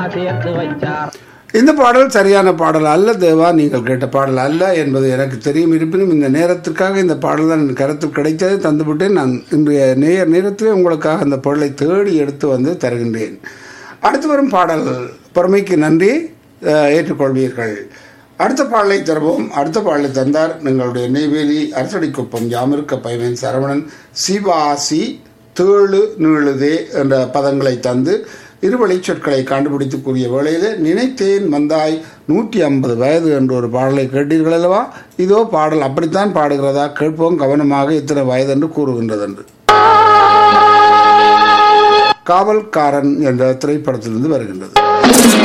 சேர்த்து வச்சார் இந்த பாடல் சரியான பாடல் அல்ல தேவா நீங்கள் கேட்ட பாடல் அல்ல என்பது எனக்கு தெரியும் இருப்பினும் இந்த நேரத்திற்காக இந்த பாடல் தான் என் கருத்தில் கிடைத்ததை தந்துவிட்டேன் நான் இன்றைய நேர நேரத்திலே உங்களுக்காக அந்த பொருளை தேடி எடுத்து வந்து தருகின்றேன் அடுத்து வரும் பாடல் பொறுமைக்கு நன்றி அஹ், ஏற்றுக்கொள்வீர்கள் அடுத்த பாடலை தருவோம் அடுத்த பாடலை தந்தார் எங்களுடைய நெய்வேலி அரசடிக்குப்பம் யாமிருக்க பைவன் சரவணன் சிவாசி தேழு நீளுதே என்ற பதங்களை தந்து இருவழி சொற்களை கண்டுபிடித்து கூறிய வேளையில் நினைத்தேன் வந்தாய் நூற்றி ஐம்பது வயது என்ற ஒரு பாடலை கேட்டீர்கள் அல்லவா இதோ பாடல் அப்படித்தான் பாடுகிறதா கேட்போம் கவனமாக இத்தனை வயது என்று கூறுகின்றது என்று காவல்காரன் என்ற திரைப்படத்திலிருந்து வருகின்றது